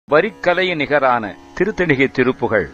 வரிக்கலை நிகரான திருத்தணிகை திருப்புகழ்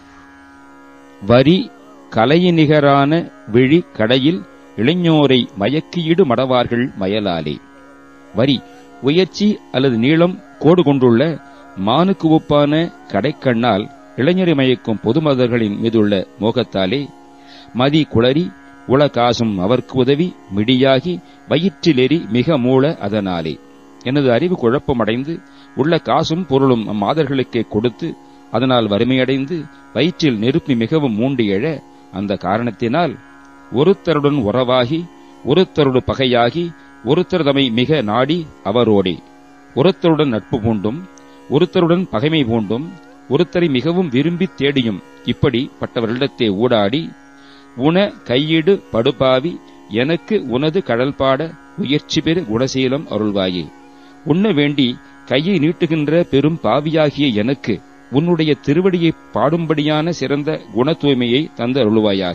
வரி கலையினிகரான விழி கடையில் இளைஞோரை மயக்கியிடு மடவார்கள் மயலாலே வரி உயர்ச்சி அல்லது நீளம் கோடு கொண்டுள்ள மானுக்கு ஒப்பான கடைக்கண்ணால் இளைஞரை மயக்கும் பொதுமதர்களின் மீதுள்ள மோகத்தாலே மதி குளறி உள காசும் அவர்க்கு உதவி மிடியாகி வயிற்றிலெறி மிக மூள அதனாலே எனது அறிவு குழப்பமடைந்து உள்ள காசும் பொருளும் அம்மாதர்களுக்கே கொடுத்து அதனால் வறுமையடைந்து வயிற்றில் நெருப்பி மிகவும் மூண்டு எழ அந்த காரணத்தினால் ஒருத்தருடன் உறவாகி ஒருத்தரோடு பகையாகி ஒருத்தர் தமை மிக நாடி அவரோடே ஒருத்தருடன் நட்பு பூண்டும் ஒருத்தருடன் பகைமை பூண்டும் ஒருத்தரை மிகவும் விரும்பித் தேடியும் இப்படி பட்டவர்களிடத்தே ஊடாடி உன கையீடு படுபாவி எனக்கு உனது கடல்பாட உயர்ச்சி பெறு குணசீலம் அருள்வாயே உண்ண வேண்டி கையை நீட்டுகின்ற பெரும் பாவியாகிய எனக்கு உன்னுடைய திருவடியை பாடும்படியான சிறந்த குண தூய்மையை தந்து அருள்வாயாக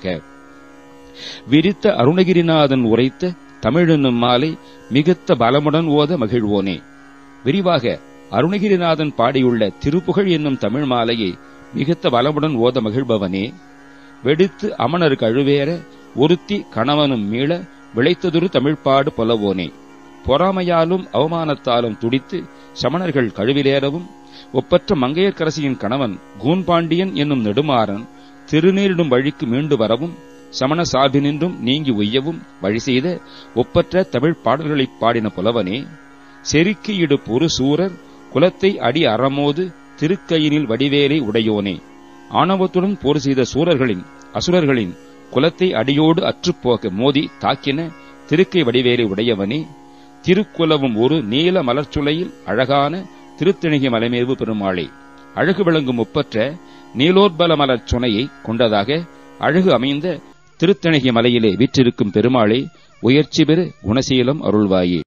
விரித்த அருணகிரிநாதன் உரைத்த தமிழென்னும் மாலை மிகுத்த பலமுடன் ஓத மகிழ்வோனே விரிவாக அருணகிரிநாதன் பாடியுள்ள திருப்புகழ் என்னும் தமிழ் மாலையை மிகுத்த பலமுடன் ஓத மகிழ்பவனே வெடித்து அமணர் கழுவேற ஒருத்தி கணவனும் மீள விளைத்ததொரு தமிழ்ப்பாடு புலவோனே பொறாமையாலும் அவமானத்தாலும் துடித்து சமணர்கள் கழுவிலேறவும் ஒப்பற்ற மங்கையர்க்கரசியின் கணவன் கூன்பாண்டியன் என்னும் நெடுமாறன் திருநீரிடும் வழிக்கு மீண்டு வரவும் சமண சார்பினின்றும் நீங்கி உய்யவும் வழி செய்த ஒப்பற்ற தமிழ் பாடல்களைப் பாடின புலவனே செருக்கியிடு பொறு சூரர் குலத்தை அடி அறமோது திருக்கையினில் வடிவேலை உடையோனே ஆணவத்துடன் போர் செய்த சூரர்களின் அசுரர்களின் குலத்தை அடியோடு அற்றுப்போக மோதி தாக்கின திருக்கை வடிவேலை உடையவனே திருக்குலவும் ஒரு நீல மலர்ச்சுளையில் அழகான திருத்தணிகை மலைமேவு பெருமாளே அழகு விளங்கும் ஒப்பற்ற நீலோற்பல மலர் சுனையை கொண்டதாக அழகு அமைந்த திருத்தணிகை மலையிலே வீற்றிருக்கும் பெருமாளே உயர்ச்சி பெறு குணசீலம் அருள்வாயே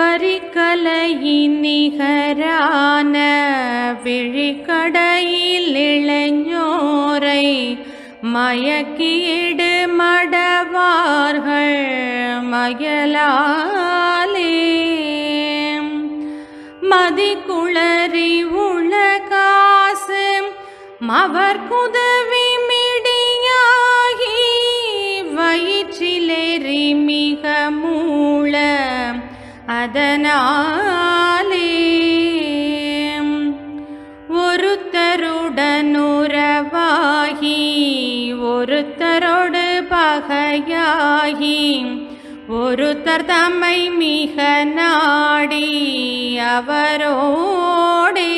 வரிக்கலையின் நிகரான விழிக்கடையில் இளைஞோரை மயக்கியிடு மடவார்கள் மயலாலே மதிக்குளறி உள காசு மவர் குதவி மிடியாகி வயிற்றிலேறி மிக மூள அதனாலே ஒருத்தருடனுறவாகி ஒருத்தரோடு பகையாகி ஒருத்தர் தம்மை மிக நாடி அவரோடே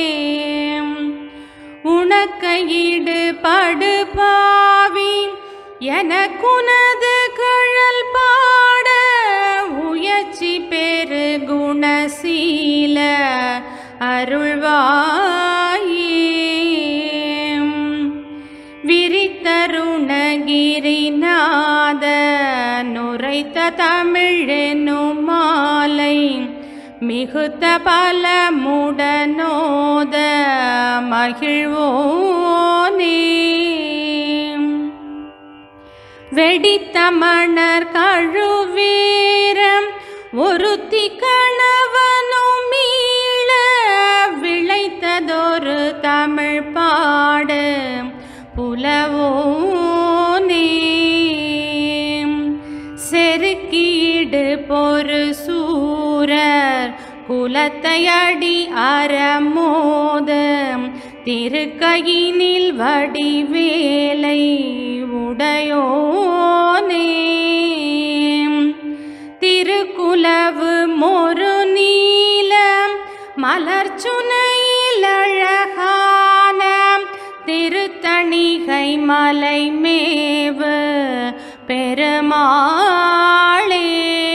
உனக்கையிடு படுபாவி எனக்குனது கழல் பாட உயர்ச்சி பெரு குணசீல அருள்வாயே விரித்தருணகிரிநாத நுரைத்த தமிழெனும் மாலை மிகுத்த பல முடனோத மகிழ்வோனே வெடித்த மணர் கழுவீரம் ஒருத்தி கணவனும் மீள விளைத்ததொரு தமிழ் பாடு புலவோனே செருக்கீடு பொறு சூரர் குலத்தையடி அறமோத திருக்கையினில் வடிவேலை உடையோனே திருக்குலவு மொரு நீலம் மலர்ச்சுனையில் அழகான திருத்தணிகை மலை மேவு பெருமாளே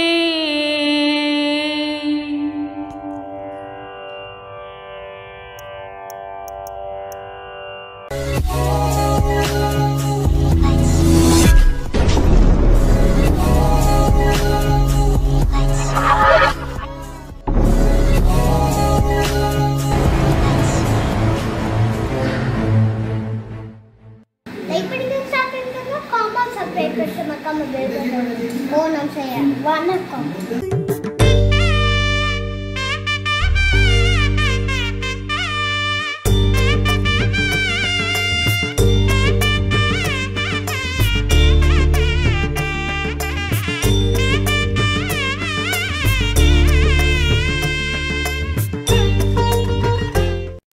லைக் பண்ணுங்க சப்ஸ்கிரைப் பண்ணுங்க காமெண்ட் சப்ஸ்கிரைப் பண்ணுங்க மறக்காம பெல் பட்டன் ஓ நம்ம செய்ய வணக்கம்